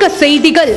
சங்க செய்திகள்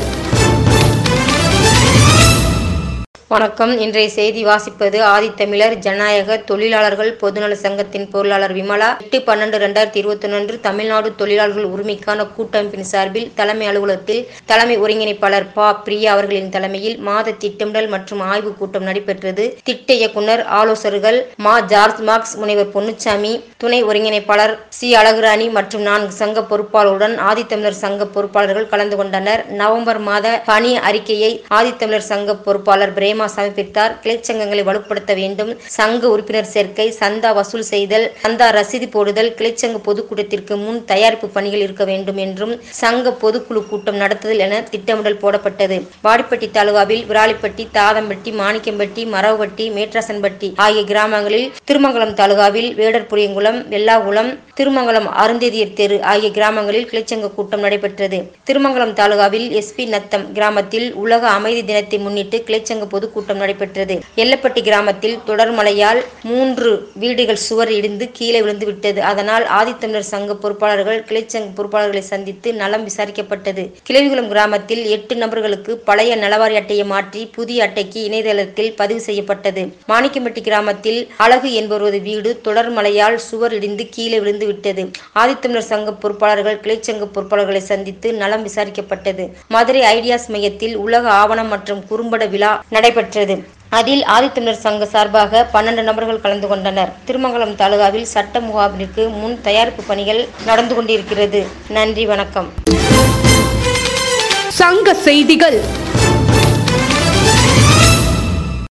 வணக்கம் இன்றைய செய்தி வாசிப்பது ஆதித்தமிழர் ஜனநாயக தொழிலாளர்கள் பொதுநல சங்கத்தின் பொருளாளர் விமலா எட்டு பன்னெண்டு ரெண்டாயிரத்தி இருபத்தி ஒன்று தமிழ்நாடு தொழிலாளர்கள் உரிமைக்கான கூட்டமைப்பின் சார்பில் தலைமை அலுவலகத்தில் தலைமை ஒருங்கிணைப்பாளர் பா பிரியா அவர்களின் தலைமையில் மாத திட்டமிடல் மற்றும் ஆய்வு கூட்டம் நடைபெற்றது திட்ட இயக்குனர் ஆலோசகர்கள் மா ஜார்ஜ் மார்க்ஸ் முனைவர் பொன்னுச்சாமி துணை ஒருங்கிணைப்பாளர் சி அழகுராணி மற்றும் நான்கு சங்க பொறுப்பாளருடன் ஆதித்தமிழர் சங்க பொறுப்பாளர்கள் கலந்து கொண்டனர் நவம்பர் மாத பணி அறிக்கையை ஆதித்தமிழர் சங்க பொறுப்பாளர் பிரேமா சமர்ப்பித்தார் கிளைச்சங்கங்களை வலுப்படுத்த வேண்டும் சங்க உறுப்பினர் சேர்க்கை சந்தா வசூல் செய்தல் சந்தா ரசீது போடுதல் கிளைச்சங்க பொதுக்கூட்டத்திற்கு முன் தயாரிப்பு பணிகள் இருக்க வேண்டும் என்றும் சங்க பொதுக்குழு கூட்டம் நடத்துதல் என திட்டமிடல் போடப்பட்டது வாடிப்பட்டி தாலுகாவில் விராலிப்பட்டி தாதம்பட்டி மாணிக்கம்பட்டி மரவப்பட்டி மேட்ராசன்பட்டி ஆகிய கிராமங்களில் திருமங்கலம் தாலுகாவில் வேடர்புரியங்குளம் வெள்ளாகுளம் திருமங்கலம் அருந்ததியர் தெரு ஆகிய கிராமங்களில் கிளைச்சங்க கூட்டம் நடைபெற்றது திருமங்கலம் தாலுகாவில் எஸ்பி நத்தம் கிராமத்தில் உலக அமைதி தினத்தை முன்னிட்டு கிளைச்சங்க பொதுக்கூட்டம் நடைபெற்றது எல்லப்பட்டி கிராமத்தில் தொடர் மழையால் மூன்று வீடுகள் சுவர் இடிந்து கீழே விழுந்து விட்டது அதனால் ஆதித்தமிழர் சங்க பொறுப்பாளர்கள் கிளைச்சங்க பொறுப்பாளர்களை சந்தித்து நலம் விசாரிக்கப்பட்டது கிளைவிகுளம் கிராமத்தில் எட்டு நபர்களுக்கு பழைய நலவாரி அட்டையை மாற்றி புதிய அட்டைக்கு இணையதளத்தில் பதிவு செய்யப்பட்டது மாணிக்கம்பட்டி கிராமத்தில் அழகு என்பவரது வீடு தொடர் மழையால் சுவர் இடிந்து கீழே விழுந்து விட்டது ஆதித்தமிழர் சங்க பொறுப்பாளர்கள் கிளைச்சங்க பொறுப்பாளர்களை சந்தித்து நலம் விசாரிக்கப்பட்டது மதுரை ஐடியாஸ் மையத்தில் உலக ஆவணம் மற்றும் குறும்பட விழா நடைபெற்றது அதில் ஆதித்தமிழர் சங்க சார்பாக பன்னெண்டு நபர்கள் கலந்து கொண்டனர் திருமங்கலம் தாலுகாவில் சட்ட முகாமிற்கு முன் தயாரிப்பு பணிகள் நடந்து கொண்டிருக்கிறது நன்றி வணக்கம் சங்க செய்திகள்